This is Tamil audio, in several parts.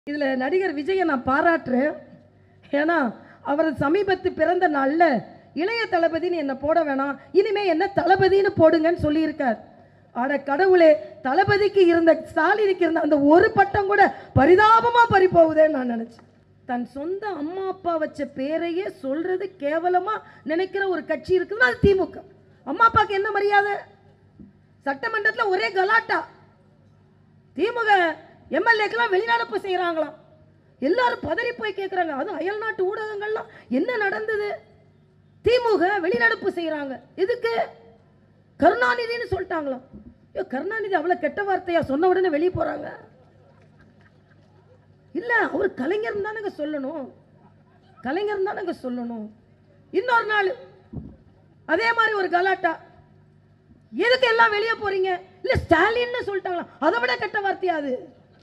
இதில் நடிகர் விஜயை நான் பாராட்டுறேன் ஏன்னா அவர் சமீபத்து பிறந்த நாளில் இளைய தளபதின்னு என்னை போட வேணாம் இனிமே என்ன தளபதின்னு போடுங்கன்னு சொல்லியிருக்கார் அட கடவுளே தளபதிக்கு இருந்த ஸ்டாலினுக்கு இருந்த அந்த ஒரு பட்டம் கூட பரிதாபமாக பறி போகுதேன்னு நான் நினச்சேன் தன் சொந்த அம்மா அப்பா வச்ச பேரையே சொல்றது கேவலமா நினைக்கிற ஒரு கட்சி இருக்குதுன்னா அது திமுக அம்மா அப்பாவுக்கு என்ன மரியாதை சட்டமன்றத்தில் ஒரே கலாட்டா திமுக எம்எல்ஏக்கெல்லாம் வெளிநடப்பு செய்கிறாங்களாம் எல்லாரும் பதறி போய் கேட்குறாங்க அதுவும் அயல்நாட்டு ஊடகங்கள்லாம் என்ன நடந்தது திமுக வெளிநடப்பு செய்கிறாங்க எதுக்கு கருணாநிதின்னு சொல்லிட்டாங்களாம் ஐயோ கருணாநிதி அவ்வளோ கெட்ட வார்த்தையா சொன்ன உடனே வெளியே போகிறாங்க இல்லை அவர் கலைஞர் தானங்க சொல்லணும் கலைஞர் தானங்க சொல்லணும் இன்னொரு நாள் அதே மாதிரி ஒரு கலாட்டா எதுக்கு எல்லாம் வெளியே போறீங்க இல்ல ஸ்டாலின்னு சொல்லிட்டாங்களா அதை விட கெட்ட வார்த்தையா அது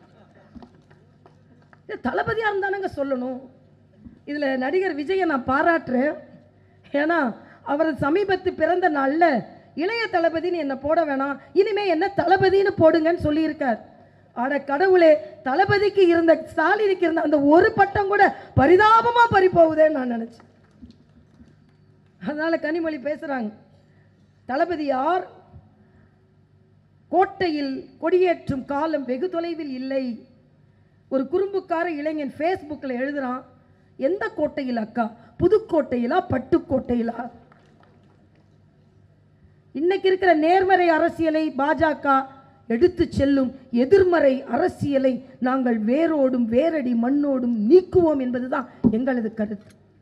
இது தளபதியா இருந்தானுங்க சொல்லணும் இதுல நடிகர் விஜயை நான் பாராட்டுறேன் ஏன்னா அவர் சமீபத்து பிறந்த நாள்ல இளைய தளபதின்னு என்னை போட வேணாம் இனிமே என்ன தளபதின்னு போடுங்கன்னு சொல்லியிருக்கார் அட கடவுளே தளபதிக்கு இருந்த ஸ்டாலினுக்கு இருந்த அந்த ஒரு பட்டம் கூட பரிதாபமா பறி போகுதேன்னு நான் நினைச்சேன் அதனால கனிமொழி பேசுறாங்க தளபதி யார் கோட்டையில் கொடியேற்றும் காலம் வெகு தொலைவில் இல்லை ஒரு குறும்புக்கார இளைஞன் ஃபேஸ்புக்கில் எழுதுறான் எந்த கோட்டையில் அக்கா புதுக்கோட்டையிலா பட்டுக்கோட்டையிலா இன்னைக்கு இருக்கிற நேர்மறை அரசியலை பாஜக எடுத்து செல்லும் எதிர்மறை அரசியலை நாங்கள் வேரோடும் வேரடி மண்ணோடும் நீக்குவோம் என்பதுதான் எங்களது கருத்து